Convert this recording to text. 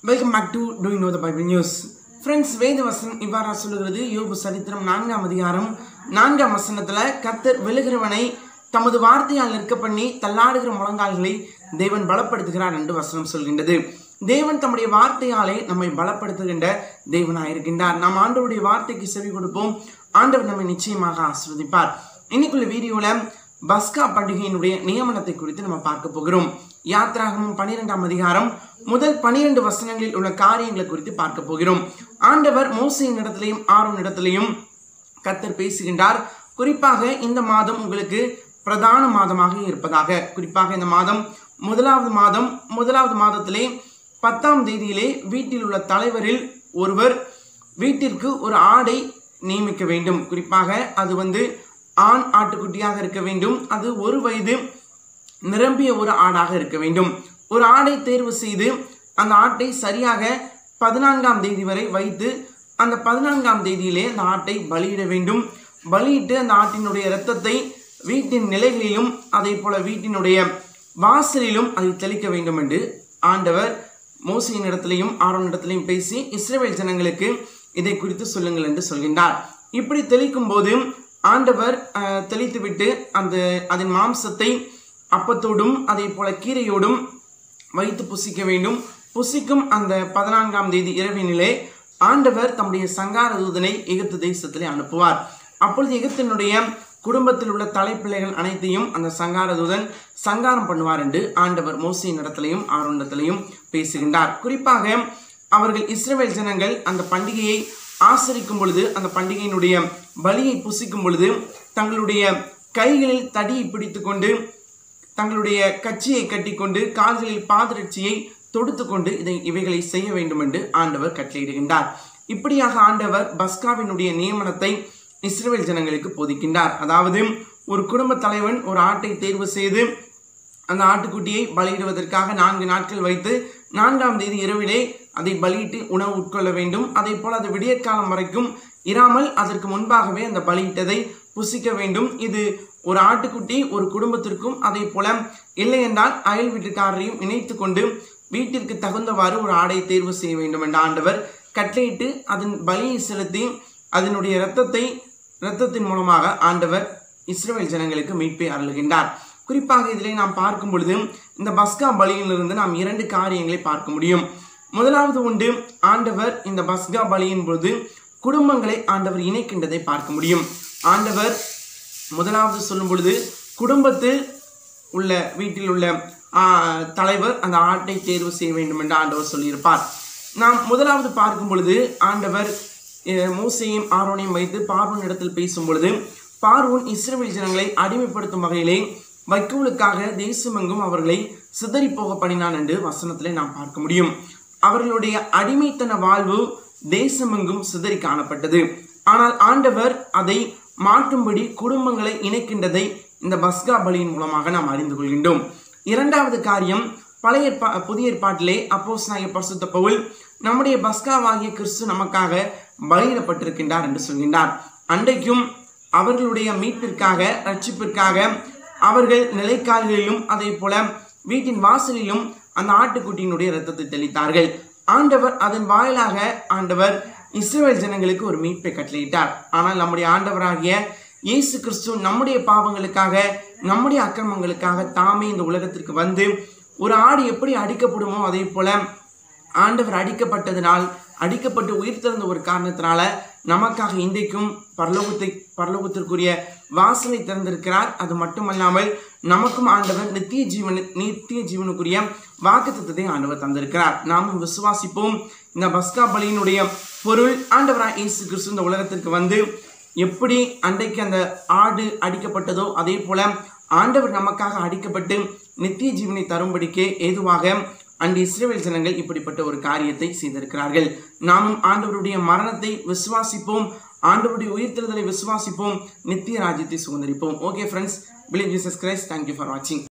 welcome back to doing know the Bible news friends வேத வசனம் இவ்வாறா சொல்லுகிறது யோபு சரித்திரம் நான்காம் அதிகாரம் நான்காம் வசனத்துல கர்த்தர் விழுகிறவனை தமது வார்த்தையால் நிற்க பண்ணி தள்ளாடுகிற முழங்கால்களை தேவன் பலப்படுத்துகிறார் என்று வசனம் சொல்கின்றது தேவன் தம்முடைய வார்த்தையாலே நம்மை பலப்படுத்துகின்ற தேவனாயிருக்கின்றார் நாம் ஆண்டவருடைய வார்த்தைக்கு செவி கொடுப்போம் ஆண்டவர் நம்மை நிச்சயமாக ஆஸ்வதிப்பார் இன்னைக்குள்ள வீடியோல பஸ்கா பண்டிகையினுடைய நியமனத்தை குறித்து நம்ம பார்க்க போகிறோம் யாத்ராகமும் பனிரெண்டாம் அதிகாரம் முதல் பனிரெண்டு வசனங்களில் உள்ள காரியங்களை குறித்து பார்க்க போகிறோம் ஆண்டவர் மோசையின் இடத்திலையும் ஆரோன் இடத்திலையும் கர்த்தர் பேசுகின்றார் குறிப்பாக இந்த மாதம் உங்களுக்கு பிரதான மாதமாக இருப்பதாக குறிப்பாக இந்த மாதம் முதலாவது மாதம் முதலாவது மாதத்திலே பத்தாம் தேதியிலே வீட்டில் உள்ள தலைவரில் ஒருவர் வீட்டிற்கு ஒரு ஆடை நியமிக்க வேண்டும் குறிப்பாக அது வந்து ஆண் ஆட்டுக்குட்டியாக இருக்க வேண்டும் அது ஒரு வயது நிரம்பிய ஒரு ஆடாக இருக்க வேண்டும் ஒரு ஆடை தேர்வு செய்து அந்த ஆட்டை சரியாக பதினான்காம் தேதி வரை வைத்து அந்த பதினான்காம் தேதியிலே அந்த ஆட்டை பலியிட வேண்டும் பலியிட்டு அந்த ஆட்டினுடைய இரத்தத்தை வீட்டின் நிலைகளிலும் அதே போல வீட்டினுடைய வாசலிலும் அதை தெளிக்க வேண்டும் என்று ஆண்டவர் மோசையின் இடத்திலையும் ஆரோன் இடத்திலையும் பேசி இஸ்ரேல் ஜனங்களுக்கு இதை குறித்து சொல்லுங்கள் என்று சொல்கின்றார் இப்படி தெளிக்கும் போது ஆண்டவர் அஹ், தெளித்துவிட்டு அந்த அதன் மாம்சத்தை அப்பத்தோடும் அதே போல கீரையோடும் வைத்து புசிக்க வேண்டும் புசிக்கும் அந்த பதினான்காம் தேதி இரவினிலே ஆண்டவர் தம்முடைய சங்கார தூதனை எகிப்து தேசத்திலே அனுப்புவார் அப்பொழுது எகிப்தினுடைய குடும்பத்தில் உள்ள தலைப்பிள்ளைகள் அனைத்தையும் அந்த சங்கார தூதன் சங்காரம் பண்ணுவார் என்று ஆண்டவர் மோசையின் இடத்திலையும் ஆரோண்டத்திலையும் பேசுகின்றார் குறிப்பாக அவர்கள் இஸ்ரவேல் ஜனங்கள் அந்த பண்டிகையை ஆசரிக்கும் பொழுது அந்த பண்டிகையினுடைய பலியை புசிக்கும் பொழுது தங்களுடைய கைகளில் தடியை பிடித்துக்கொண்டு தங்களுடைய கட்சியை கட்டிக்கொண்டு கால்களில் பாதரட்சியை தொடுத்துக்கொண்டு இதை இவைகளை செய்ய வேண்டும் என்று ஆண்டவர் கட்டளையிடுகின்றார் இப்படியாக ஆண்டவர் பஸ்காவினுடைய நியமனத்தை இஸ்ரேல் ஜனங்களுக்கு போதிக்கின்றார் அதாவது ஒரு குடும்ப தலைவன் ஒரு ஆட்டை தேர்வு செய்து அந்த ஆட்டுக்குட்டியை பலியிடுவதற்காக நான்கு நாட்கள் வைத்து நான்காம் தேதி இரவிலே அதை பலியிட்டு உணவு உட்கொள்ள வேண்டும் அதே போல் அது விடியற்காலம் வரைக்கும் இராமல் அதற்கு முன்பாகவே அந்த பலியிட்டதை புசிக்க வேண்டும் இது ஒரு ஆட்டுக்குட்டி ஒரு குடும்பத்திற்கும் அதே போல இல்லை என்றால் அயல் வீட்டுக்காரரையும் இணைத்து கொண்டு வீட்டிற்கு தகுந்தவாறு ஒரு ஆடை தேர்வு செய்ய வேண்டும் என்ற ஆண்டவர் கட்டளையிட்டு அதன் பலியை செலுத்தி அதனுடைய இரத்தத்தை இரத்தத்தின் மூலமாக ஆண்டவர் இஸ்ரவேல் ஜனங்களுக்கு மீட்பை அருளுகின்றார் குறிப்பாக இதிலே நாம் பார்க்கும் பொழுது இந்த பஸ்கா பலியிலிருந்து நாம் இரண்டு காரியங்களை பார்க்க முடியும் முதலாவது உண்டு ஆண்டவர் இந்த பஸ்கா பலியின் பொழுது குடும்பங்களை ஆண்டவர் இணைக்கின்றதை பார்க்க முடியும் ஆண்டவர் முதலாவது சொல்லும் பொழுது குடும்பத்தில் உள்ள வீட்டில் உள்ள ஆ, தலைவர் அந்த ஆட்டை தேர்வு செய்ய வேண்டும் என்று ஆண்டவர் சொல்லியிருப்பார் நாம் முதலாவது பார்க்கும் பொழுது ஆண்டவர் அஹ், மோசையும் ஆரோனையும் வைத்து பார்வோன் இடத்தில் பேசும் பொழுது பார்வோன் இஸ்ரவேல் ஜனங்களை அடிமைப்படுத்தும் வகையிலே வைக்கோலுக்காக தேசமெங்கும் அவர்களை சிதறி போக பண்ணினான் என்று வசனத்திலே நாம் பார்க்க முடியும் அவர்களுடைய அடிமைத்தன வாழ்வு தேசமெங்கும் சிதறி காணப்பட்டது ஆனால் ஆண்டவர் அதை மாற்றும்படி குடும்பங்களை இணைக்கின்றதை இந்த பஸ்கா பலியின் மூலமாக நாம் அறிந்து கொள்கின்றோம் இரண்டாவது காரியம் பழைய ஏற்பா புதிய ஏற்பாட்டிலே அப்போஸ் நாய பரிசுத்த பவுல் நம்முடைய பஸ்காவாகிய கிறிஸ்து நமக்காக பலியிடப்பட்டிருக்கின்றார் என்று சொல்கின்றார் அன்றைக்கும் அவர்களுடைய மீட்பிற்காக ரட்சிப்பிற்காக அவர்கள் நிலைக்கால்களிலும் அதே போல வீட்டின் வாசலிலும் அந்த ஆட்டுக்குட்டியினுடைய இரத்தத்தை தெளித்தார்கள் ஆண்டவர் அதன் வாயிலாக ஆண்டவர் இஸ்ரவேல் ஜனங்களுக்கு ஒரு மீட்பை கட்டளையிட்டார் ஆனால் நம்முடைய ஆண்டவராகிய இயேசு கிறிஸ்து நம்முடைய பாவங்களுக்காக நம்முடைய அக்கிரமங்களுக்காக தாமே இந்த உலகத்திற்கு வந்து ஒரு ஆடு எப்படி அடிக்கப்படுமோ அதே போல ஆண்டவர் அடிக்கப்பட்டதினால் அடிக்கப்பட்டு உயிர் திறந்த ஒரு காரணத்தினால நமக்காக இன்றைக்கும் பரலோகத்தை பரலோகத்திற்குரிய வாசலை திறந்திருக்கிறார் அது மட்டுமல்லாமல் நமக்கும் ஆண்டவர் நித்திய ஜீவன நித்திய ஜீவனுக்குரிய வாக்குத்தத்தத்தை ஆண்டவர் தந்திருக்கிறார் நாமும் விசுவாசிப்போம் இந்த பஸ்கா பலியினுடைய பொருள் ஆண்டவராக இயேசு கிறிஸ்து இந்த உலகத்திற்கு வந்து எப்படி அன்றைக்கு அந்த ஆடு அடிக்கப்பட்டதோ அதே போல ஆண்டவர் நமக்காக அடிக்கப்பட்டு நித்திய ஜீவனை தரும்படிக்கே ஏதுவாக அன்று இஸ்ரேல் ஜனங்கள் இப்படிப்பட்ட ஒரு காரியத்தை செய்திருக்கிறார்கள் நாமும் ஆண்டவருடைய மரணத்தை விசுவாசிப்போம் ஆண்டவருடைய உயிர்த்தெழுதலை விசுவாசிப்போம் நித்திய ராஜ்யத்தை சுதந்திரிப்போம் okay friends believe Jesus Christ thank you for வாட்சிங்